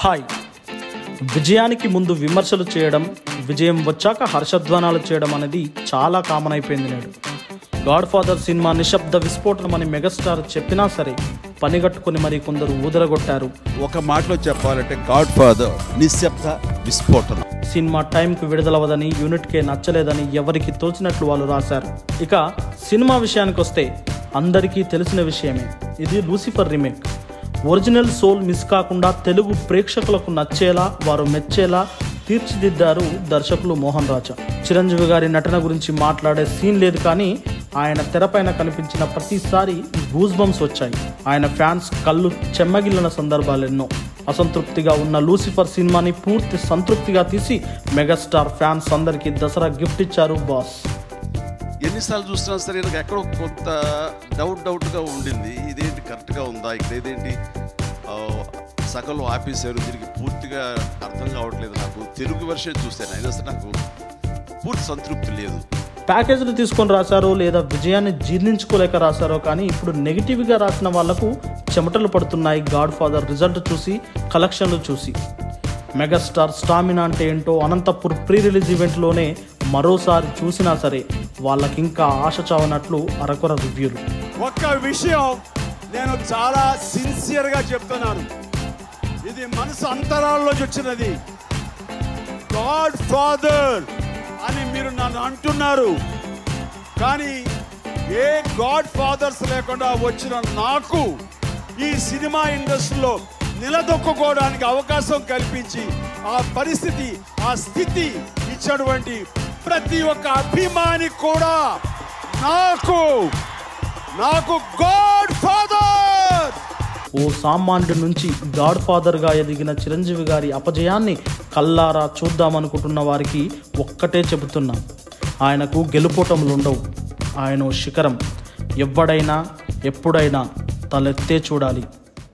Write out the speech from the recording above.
hi విజయానికి ముందు విమర్శలు చేయడం విజయం వచ్చాక హర్షధ్వానాలు చేయడం అనేది చాలా కామన్ అయిపోయింది నేడు గాడ్ ఫాదర్ సినిమా నిశ్శబ్ద విస్ఫోటనమని మెగాస్టార్ చెప్పినా సరే పనిగట్టుకుని మరి కొందరు ఊదరగొట్టారు ఒక మాటలో చెప్పాలంటే గాడ్ ఫాదర్ నిశ్శబ్ద విస్ఫోటనం సినిమా టైంకు విడుదలవదని యూనిట్కే నచ్చలేదని ఎవరికి తోచినట్లు వాళ్ళు రాశారు ఇక సినిమా విషయానికి వస్తే అందరికీ తెలిసిన విషయమే ఇది Lucifer remake original soul miss కాకుండా తెలుగు ప్రేక్షకులకు నచ్చేలా వారు మెచ్చేలా తీర్చిదిద్దారు దర్శకులు మోహన్ రాజా చిరంజీవి గారి నటన గురించి మాట్లాడే సీన్ లేదు కానీ ఆయన తెరపైన కనిపించిన ప్రతిసారి గూస్ బంప్స్ వచ్చాయి ఆయన ఫ్యాన్స్ కళ్ళు చెమ్మగిల్లిన సందర్భాలు ఎన్నో అసంతృప్తిగా ఉన్న లూసిఫర్ సినిమాని పూర్తి సంతృప్తిగా తీసి మెగాస్టార్ ఫ్యాన్స్ అందరికీ దసరా గిఫ్ట్ ఇచ్చారు బాస్ ఎన్నిసార్లు చూసినా సరే నాకు ఎక్కడో కొంత డౌట్ డౌట్గా ఉండింది ఇదేంటి కరెక్ట్గా ఉందా ఇక్కడ ఇదేంటి ఆ, సగం ఆపేశారు దీనికి పూర్తిగా అర్థం కావట్లేదు నాకు తెలుగు వర్షన్ చూస్తాను అయినా సరే నాకు పూర్తి సంతృప్తి లేదు ప్యాకేజీలు తీసుకొని రాశారో లేదా విజయాన్ని జీర్ణించుకోలేక రాశారో కానీ ఇప్పుడు నెగిటివ్గా రాసిన వాళ్లకు చెమటలు పడుతున్నాయి గాడ్ ఫాదర్ రిజల్ట్ చూసి కలెక్షన్లు చూసి మెగాస్టార్ స్టామినా అంటే ఏంటో అనంతపూర్ ప్రీ రిలీజ్ ఈవెంట్లోనే మరోసారి చూసినా సరే వాళ్ళకి ఇంకా ఆశ చావనట్లు అరకొర రివ్యూలు ఒక్క విషయం నేను చాలా సిన్సియర్గా చెప్తున్నాను ఇది మనసు అంతరాల్లో వచ్చినది గాడ్ ఫాదర్ అని మీరు నన్ను అంటున్నారు కానీ ఏ గాడ్ ఫాదర్స్ లేకుండా వచ్చిన నాకు ఈ సినిమా ఇండస్ట్రీలో నిలదొక్కుకోవడానికి అవకాశం కల్పించి ఆ పరిస్థితి ఆ స్థితి ఇచ్చినటువంటి ప్రతి ఒక్క అభిమాని కూడా నాకు నాకు గాడ్ ఫాదర్ ఓ సామాన్యుడి నుంచి గాడ్ ఫాదర్గా ఎదిగిన చిరంజీవి గారి అపజయాన్ని కల్లారా చూద్దామనుకుంటున్న వారికి ఒక్కటే చెబుతున్నా ఆయనకు గెలుపోటములుండవు ఆయన ఓ శిఖరం ఎవ్వడైనా ఎప్పుడైనా తలెత్తే చూడాలి